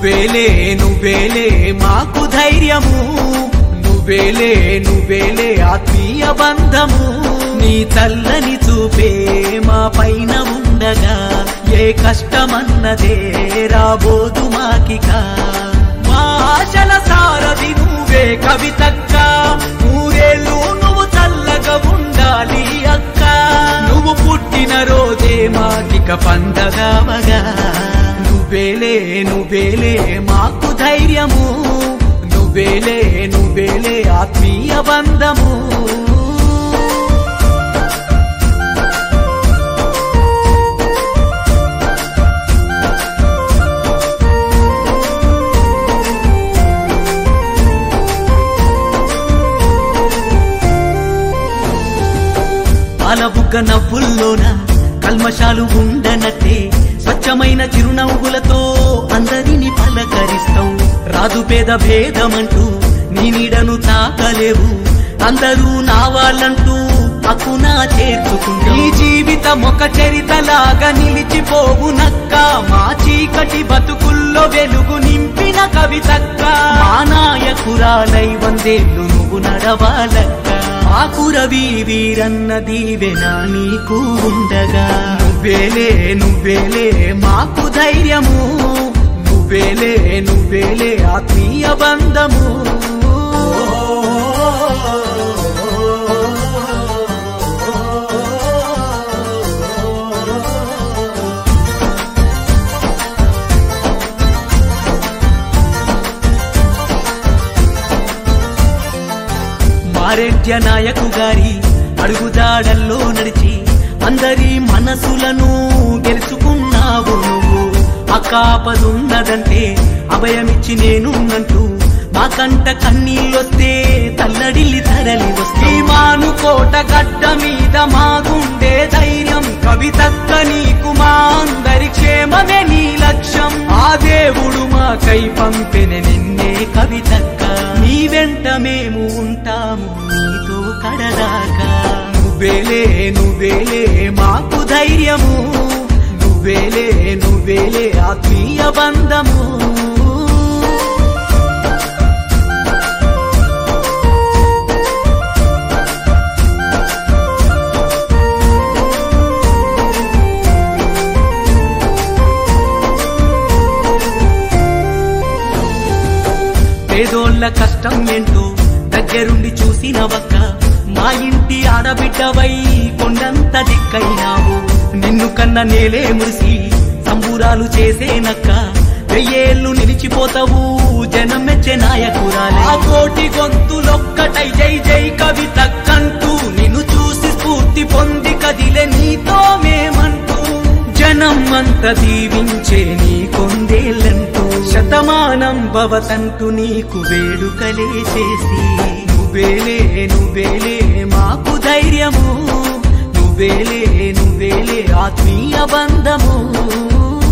నువ్వేలే నువ్వేలే మాకు ధైర్యము నువ్వేలే నువ్వేలే ఆత్మీయ బంధము నీ చల్లని చూపే మా పైన ఉండగా ఏ కష్టమన్నదే రాబోదు మాకిక మా ఆశల సారథి నువ్వే కవితక్క ఊరేళ్ళు నువ్వు చల్లగా ఉండాలి అక్క నువ్వు పుట్టిన రోజే మాకిక పండగవగా నువ్వేలే నువ్వేలే మాకు ధైర్యము నువ్వేలే నువ్వేలే ఆత్మీయ బంధము పాలబుగ్గ నవ్వుల్లోన కల్మషాలు ఉండనట్టే స్వచ్ఛమైన చిరునవ్వులతో అందరిని పలకరిస్తావు రాదు పేద భేదమంటూ నీ నీడను తాకలేవు అందరూ నా వాళ్ళంటూ అక్కునా చేర్చుకుంటూ నీ జీవితం ఒక చరితలాగా నిలిచిపోవు నక్క మా చీకటి బతుకుల్లో వెలుగు నింపిన కవితక్క మా నాయకురాలై వందేళ్ళు నువ్వు నడవాలక్క ఆకురవి వీరన్న దీవెన నీకు ఉండగా నువ్వేలే నువ్వేలే మాకు ధైర్యము నువ్వేలే నువ్వేలే ఆత్మీయ బంధము మారెడ్య నాయకు గారి అడుగుదాడల్లో నడిచి అందరి మనసులను గెలుచుకున్నావు నువ్వు అకాపదున్నదంటే అభయమిచ్చి నేనున్నంటూ మా కంట కన్నీళ్ళొస్తే తల్లడిల్లి తరలి వస్తే మాను కోట గడ్డ మీద మా గుండె ధైర్యం కవితక్క నీకు మా అందరి క్షేమమే నీ లక్ష్యం ఆ దేవుడు మాకై పంపిన నిన్నే కవితక్క నీ వెంట మేము ఉంటాము నీతో కడదాకా నువ్వేలే నువ్వేలే మాకు ధైర్యము నువ్వేలే నువ్వేలే ఆత్మీయ బంధము పేదోళ్ళ కష్టం ఏంటో దగ్గరుండి చూసినవక్క మా ఇంటి ఆడబిడ్డవై కొండంత దిక్కైనావు నిన్ను కన్న నేలే మురిసి సంబురాలు చేసేనక్క వెయ్యేళ్ళు నిలిచిపోతావు జనం మెచ్చే నాయకురాలే ఆ కోటి గొంతులొక్కటై జై జై కవితక్కంటూ నిన్ను చూసి స్ఫూర్తి పొంది కదిలే నీతో మేమంటూ జనం అంత దీవించే నీ కొందేళ్ళంటూ శతమానం భవతంటూ నీకు వేడుకలే చేసి నువ్వేలే నువ్వేలే మాకు ధైర్యము నువ్వేలే నువ్వేలే ఆత్మీయ బంధము